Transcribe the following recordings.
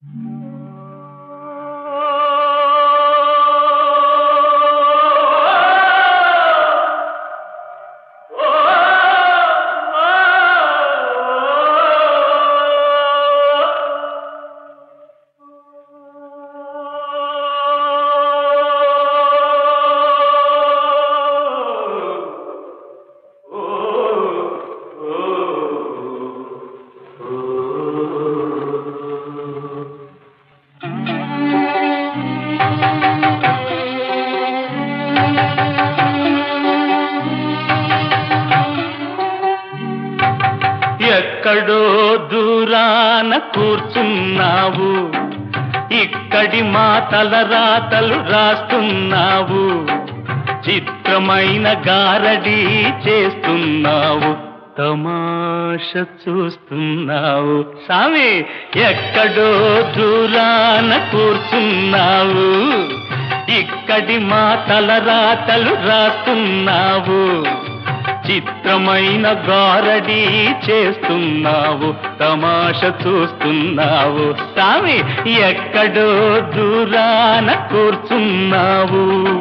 ఎక్కడో దూరాన కూర్చున్నావు ఇక్కడి మా తలరాతలు రాస్తున్నావు చిత్రమైన గారడి చేస్తున్నావు తమాష చూస్తున్నావు స్వామి ఎక్కడో దూరాన కూర్చున్నావు ఇక్కడి మా తలరాతలు రాస్తున్నావు చిత్రమైన గారడి చేస్తున్నావు తమాష చూస్తున్నావు స్వామి ఎక్కడో దూరాన కూర్చున్నావు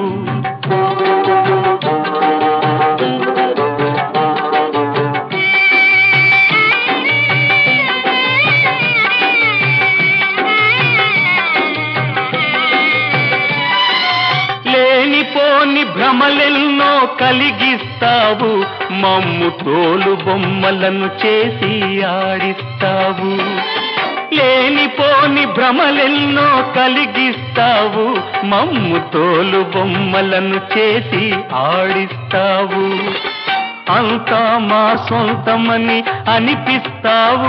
లేనిపోని భ్రమలెన్నో కలిగిస్తావు మమ్ము తోలు బొమ్మలను చేసి ఆడిస్తావు లేనిపోని భ్రమలెన్నో కలిగిస్తావు మమ్ము తోలు బొమ్మలను చేసి ఆడిస్తావు అంతా మా సొంతమని అనిపిస్తావు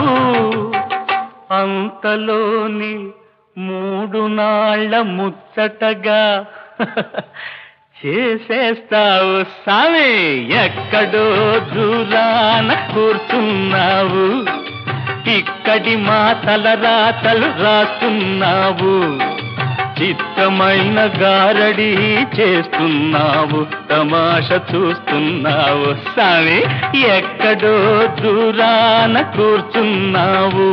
అంతలోని మూడు నాళ్ళ ముచ్చటగా చేసేస్తావు సామి ఎక్కడో దూరాన కూర్చున్నావు ఇక్కడి మా తలరాతలు రాస్తున్నావు చిత్తమైన గారడి చేస్తున్నావు తమాష చూస్తున్నావు సామి ఎక్కడో దూరాన కూర్చున్నావు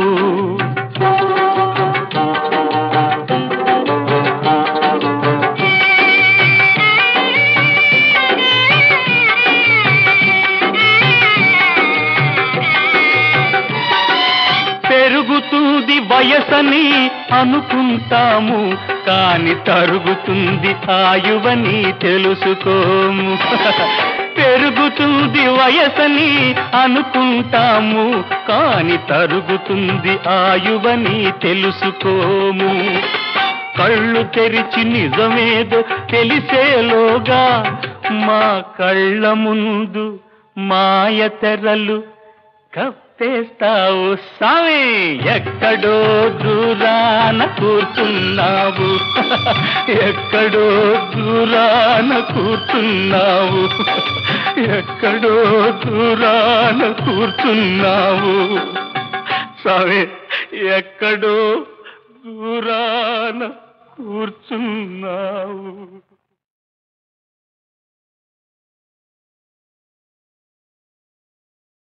పెరుగుతుంది వయసని అనుకుంటాము కాని తరుగుతుంది ఆయువని తెలుసుకోము పెరుగుతుంది వయసని అనుకుంటాము కాని తరుగుతుంది ఆయువని తెలుసుకోము కళ్ళు తెరిచి నిజమేదో తెలిసేలోగా మా కళ్ళ ముందు మాయ తెరలు కప్పేస్తావు సామి ఎక్కడో దూరాన కూర్చున్నావు ఎక్కడో దూరాన కూర్చున్నావు ఎక్కడో దూరాన కూర్చున్నావు సామి ఎక్కడో దూరాన కూర్చున్నావు